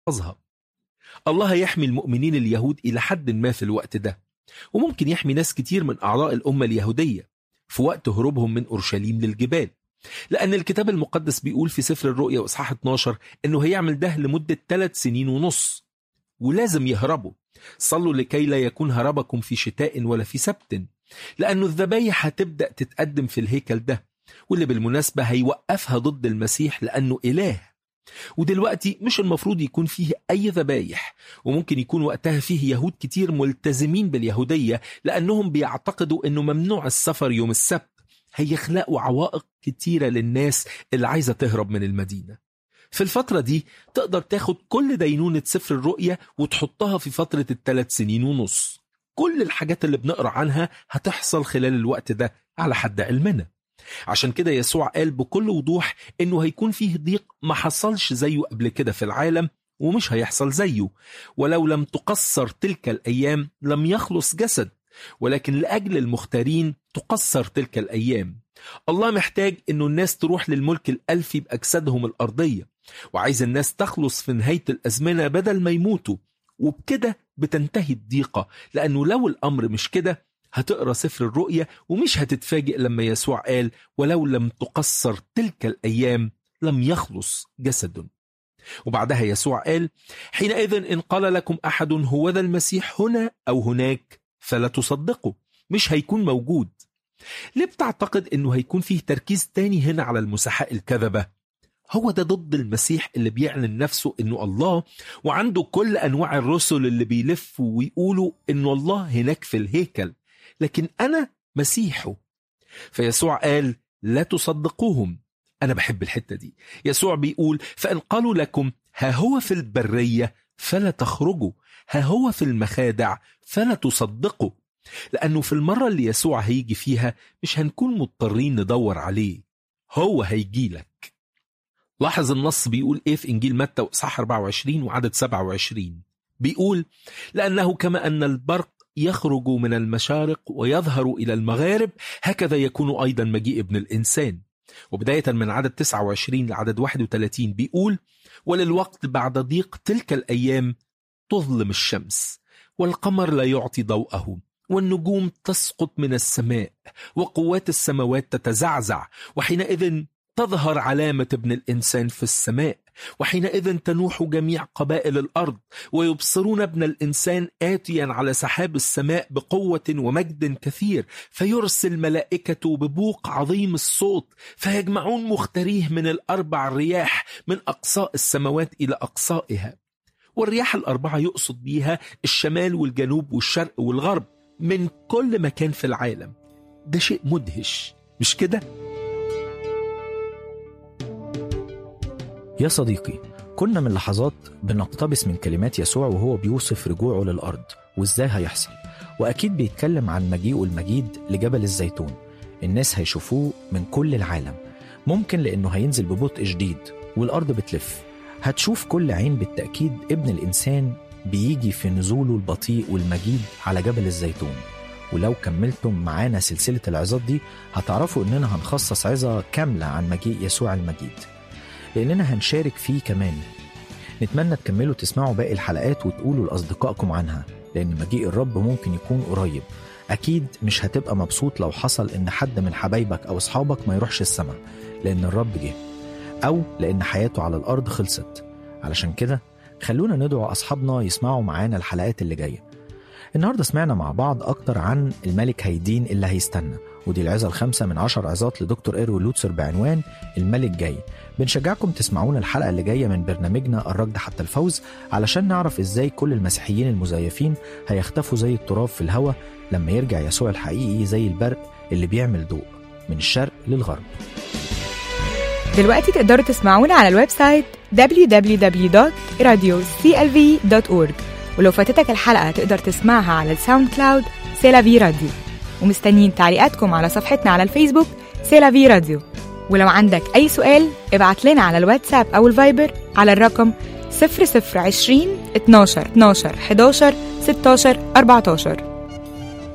يحفظها الله يحمي المؤمنين اليهود إلى حد ما في الوقت ده وممكن يحمي ناس كتير من أعضاء الأمة اليهودية في وقت هروبهم من أورشليم للجبال لأن الكتاب المقدس بيقول في سفر الرؤيا وإصحاح 12 إنه هيعمل ده لمدة ثلاث سنين ونص ولازم يهربوا صلوا لكي لا يكون هربكم في شتاء ولا في سبت لأنه الذبايح هتبدأ تتقدم في الهيكل ده واللي بالمناسبة هيوقفها ضد المسيح لأنه إله ودلوقتي مش المفروض يكون فيه أي ذبايح وممكن يكون وقتها فيه يهود كتير ملتزمين باليهودية لأنهم بيعتقدوا أنه ممنوع السفر يوم السبت هيخلقوا عوائق كتيرة للناس اللي عايزة تهرب من المدينة في الفترة دي تقدر تاخد كل دينونة سفر الرؤية وتحطها في فترة الثلاث سنين ونص كل الحاجات اللي بنقرأ عنها هتحصل خلال الوقت ده على حد علمنا عشان كده يسوع قال بكل وضوح انه هيكون فيه ضيق ما حصلش زيه قبل كده في العالم ومش هيحصل زيه ولو لم تقصر تلك الايام لم يخلص جسد ولكن لاجل المختارين تقصر تلك الايام الله محتاج انه الناس تروح للملك الالفي باجسادهم الارضيه وعايز الناس تخلص في نهايه الازمنه بدل ما يموتوا وبكده بتنتهي الضيقه لانه لو الامر مش كده هتقرا سفر الرؤيا ومش هتتفاجئ لما يسوع قال ولو لم تقصر تلك الايام لم يخلص جسد وبعدها يسوع قال حينئذ ان قال لكم احد هو ذا المسيح هنا او هناك فلا تصدقوا مش هيكون موجود ليه بتعتقد انه هيكون فيه تركيز تاني هنا على المسحاء الكذبه هو ده ضد المسيح اللي بيعلن نفسه انه الله وعنده كل انواع الرسل اللي بيلفوا ويقولوا انه الله هناك في الهيكل لكن انا مسيحه فيسوع قال لا تصدقوهم انا بحب الحته دي يسوع بيقول فان قالوا لكم ها هو في البريه فلا تخرجوا ها هو في المخادع فلا تصدقوا لانه في المره اللي يسوع هيجي فيها مش هنكون مضطرين ندور عليه هو هيجي لك لاحظ النص بيقول ايه في انجيل متى واصحاح 24 وعدد 27 بيقول لانه كما ان البرق يخرج من المشارق ويظهر الى المغارب هكذا يكون ايضا مجيء ابن الانسان وبدايه من عدد 29 لعدد 31 بيقول وللوقت بعد ضيق تلك الايام تظلم الشمس والقمر لا يعطي ضوءه والنجوم تسقط من السماء وقوات السماوات تتزعزع وحينئذ تظهر علامة ابن الإنسان في السماء وحينئذ تنوح جميع قبائل الأرض ويبصرون ابن الإنسان آتيا على سحاب السماء بقوة ومجد كثير فيرسل ملائكته ببوق عظيم الصوت فيجمعون مختاريه من الأربع رياح من أقصاء السماوات إلى أقصائها والرياح الأربعة يقصد بيها الشمال والجنوب والشرق والغرب من كل مكان في العالم ده شيء مدهش مش كده؟ يا صديقي كنا من لحظات بنقتبس من كلمات يسوع وهو بيوصف رجوعه للأرض وإزاي هيحصل وأكيد بيتكلم عن مجيئه المجيد لجبل الزيتون الناس هيشوفوه من كل العالم ممكن لأنه هينزل ببطء شديد والأرض بتلف هتشوف كل عين بالتأكيد ابن الإنسان بيجي في نزوله البطيء والمجيد على جبل الزيتون ولو كملتم معانا سلسلة العظات دي هتعرفوا إننا هنخصص عظة كاملة عن مجيء يسوع المجيد لأننا هنشارك فيه كمان نتمنى تكملوا تسمعوا باقي الحلقات وتقولوا لأصدقائكم عنها لأن مجيء الرب ممكن يكون قريب أكيد مش هتبقى مبسوط لو حصل إن حد من حبايبك أو أصحابك ما يروحش السماء لأن الرب جه أو لأن حياته على الأرض خلصت علشان كده خلونا ندعو أصحابنا يسمعوا معانا الحلقات اللي جاية النهاردة سمعنا مع بعض أكتر عن الملك هيدين اللي هيستنى ودي العظة الخامسة من عشر عظات لدكتور إيرو لوتسر بعنوان الملك جاي بنشجعكم تسمعونا الحلقة اللي جاية من برنامجنا الركض حتى الفوز علشان نعرف إزاي كل المسيحيين المزيفين هيختفوا زي التراب في الهواء لما يرجع يسوع الحقيقي زي البرق اللي بيعمل ضوء من الشرق للغرب دلوقتي تقدروا تسمعونا على الويب سايت www.radioclv.org ولو فاتتك الحلقة تقدر تسمعها على الساوند كلاود سيلافي راديو ومستنيين تعليقاتكم على صفحتنا على الفيسبوك سيلافي راديو ولو عندك أي سؤال ابعت لنا على الواتساب أو الفايبر على الرقم 0020 12 12 11 16 14